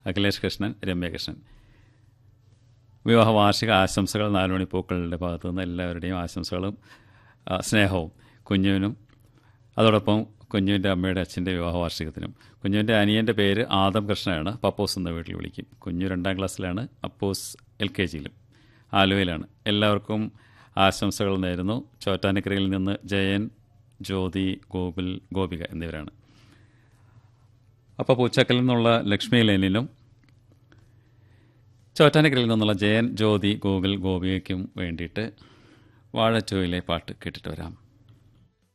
അഖിലേഷ് കൃഷ്ണൻ രമ്യകൃഷ്ണൻ വിവാഹ വാർഷിക ആശംസകൾ നാലുമണി പൂക്കളുടെ ഭാഗത്തു നിന്ന് എല്ലാവരുടെയും ആശംസകളും ആ, സ്നേഹവും കുഞ്ഞുവിനും അതോടൊപ്പം കുഞ്ഞുവിൻ്റെ അമ്മയുടെ അച്ഛൻ്റെ വിവാഹ വാർഷികത്തിനും കുഞ്ഞുവിൻ്റെ അനിയൻ്റെ പേര് ആദം കൃഷ്ണനാണ് പപ്പോസ് എന്ന വീട്ടിൽ വിളിക്കും കുഞ്ഞു രണ്ടാം ക്ലാസ്സിലാണ് അപ്പോസ് എൽ കെ ജിയിലും ആലുവയിലാണ് എല്ലാവർക്കും ആശംസകൾ നേരുന്നു ചോറ്റാനിക്കരയിൽ നിന്ന് ജയൻ ജ്യോതി ഗോകുൽ ഗോപിക എന്നിവരാണ് അപ്പോൾ പൂച്ചക്കലിൽ നിന്നുള്ള ലക്ഷ്മി ലേനിനും ചോറ്റാനിക്കരയിൽ നിന്നുള്ള ജയൻ ജ്യോതി ഗോകുൽ ഗോപികയ്ക്കും വേണ്ടിയിട്ട് വാഴച്ചോയിലെ പാട്ട് കേട്ടിട്ട് വരാം